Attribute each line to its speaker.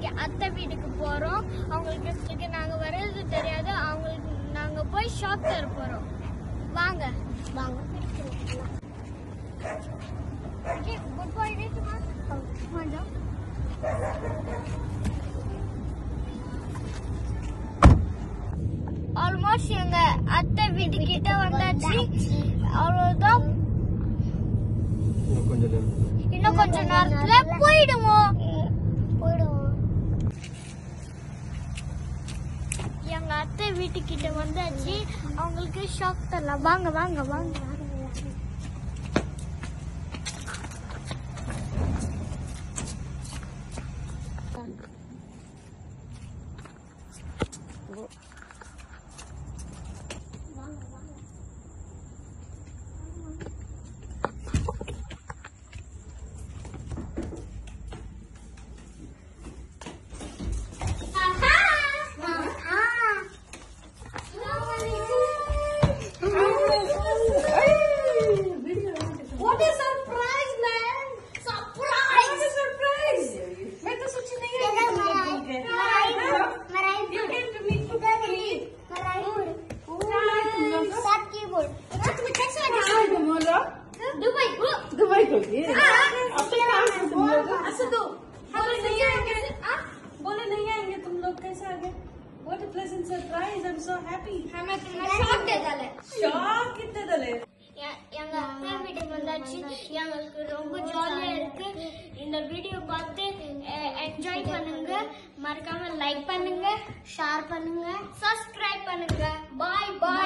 Speaker 1: இன்னைக்கு அத்தை வீட்டுக்கு போறோம் அவங்களுக்கு நாங்க வர்றது தெரியாது அவங்களுக்கு நாங்க போய் ஷாப் தர போறோம் வாங்க வாங்க Okay, good boy, right, Kumar? Come on, down. Almost எங்க அத்தை வீட்டு கிட்ட வந்தாச்சு அவ்வளவுதான்
Speaker 2: இன்னும் கொஞ்சம் நேரம்
Speaker 1: இன்னும் கொஞ்ச நேரத்துல போயிடுவோம் எங்க அத்தை வீட்டுக்கிட்ட வந்தாச்சு அவங்களுக்கு ஷாக் தரலாம் வாங்க வாங்க வாங்க
Speaker 3: What a surprise, man! Surprise! What a surprise! मैं तो सोची नहीं है कि तुम लोग भूखे हैं। You came to meet to eat. अच्छा, तुम्हें कैसे लगा आज तुम लोग? दुबई को गए? अब तो कहाँ से तुम लोग? अच्छा, तो बोले नहीं आएंगे बोले नहीं आएंगे तुम लोग कैसे आ गए What a pleasant surprise! I'm so happy. Shock कितने दले?
Speaker 1: எங்க அத்தை வீட்டுக்கு வந்தாச்சு எங்களுக்கு ரொம்ப ஜாலியா இருக்கு இந்த வீடியோ பார்த்து என்ஜாய் பண்ணுங்க மறக்காம லைக் பண்ணுங்க ஷேர் பண்ணுங்க சப்ஸ்கிரைப் பண்ணுங்க பாய் பாய்